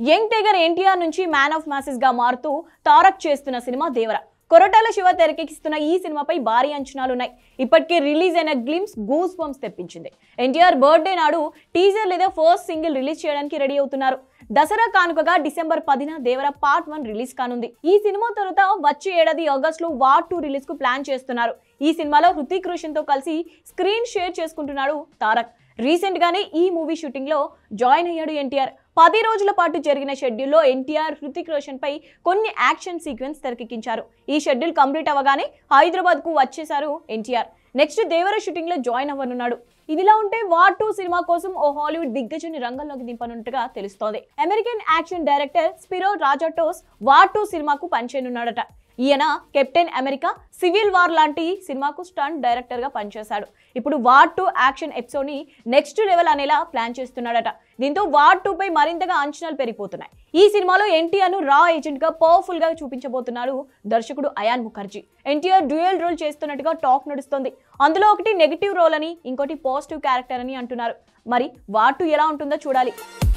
young tiger NTR నుంచి man of masses గా మారుతూ తారక్ చేస్తున్న సినిమా దేవర కొరటాల శివ తెరకెక్కిస్తున్న ఈ సినిమాపై భారీ అంచనాలున్నాయి ఇప్పటికే రిలీజ్ అయిన గ్లిమ్స్ గూస్ బంప్స్ తెప్పించింది ఎన్టీఆర్ బర్త్డే నాడు టీజర్ లేదా ఫస్ట్ సింగిల్ రిలీజ్ చేయడానికి రెడీ అవుతున్నారు దసరా కానుకగా డిసెంబర్ పదిన దేవర పార్ట్ వన్ రిలీజ్ కానుంది ఈ సినిమా తర్వాత వచ్చే ఏడాది ఆగస్టులో వార్ టూ రిలీజ్ కు ప్లాన్ చేస్తున్నారు ఈ సినిమాలో హృతిక్ రోషన్ తో కలిసి స్క్రీన్ షేర్ చేసుకుంటున్నాడు తారక్ రీసెంట్ గానే ఈ మూవీ షూటింగ్ లో జాయిన్ అయ్యాడు ఎన్టీఆర్ పది రోజుల పాటు జరిగిన షెడ్యూల్లో ఎన్టీఆర్ హృతిక్ రోషన్ పై కొన్ని యాక్షన్ సీక్వెన్స్ తెరకెక్కించారు ఈ షెడ్యూల్ కంప్లీట్ అవ్వగానే హైదరాబాద్ కు వచ్చేశారు ఎన్టీఆర్ నెక్స్ట్ దేవర షూటింగ్ లో జాయిన్ అవ్వనున్నాడు ఇదిలా ఉంటే వార్ టూ సినిమా కోసం ఓ హాలీవుడ్ దిగ్గజాన్ని రంగంలోకి దింపనున్నట్టుగా తెలుస్తోంది American action director Spiro Razatos war two సినిమాకు పనిచేయనున్నాడట ఈయన కెప్టెన్ అమెరికా సివిల్ వార్ లాంటి సినిమాకు స్టంట్ డైరెక్టర్ గా పనిచేశాడు ఇప్పుడు వార్ టూ యాక్షన్ ఎపిసోడ్ ని నెక్స్ట్ లెవెల్ అనేలా ప్లాన్ చేస్తున్నాడట దీంతో వార్ టూ పై మరింతగా అంచనాలు పెరిగిపోతున్నాయి ఈ సినిమాలో ఎన్టీఆర్ ను రా ఏజెంట్ గా పవర్ఫుల్ గా చూపించబోతున్నాడు దర్శకుడు అయాన్ ముఖర్జీ ఎన్టీఆర్ డ్యూయల్ రోల్ చేస్తున్నట్టుగా టాక్ నడుస్తోంది అందులో ఒకటి నెగిటివ్ రోల్ అని ఇంకోటి పాజిటివ్ క్యారెక్టర్ అని అంటున్నారు మరి వార్ టూ ఎలా ఉంటుందో చూడాలి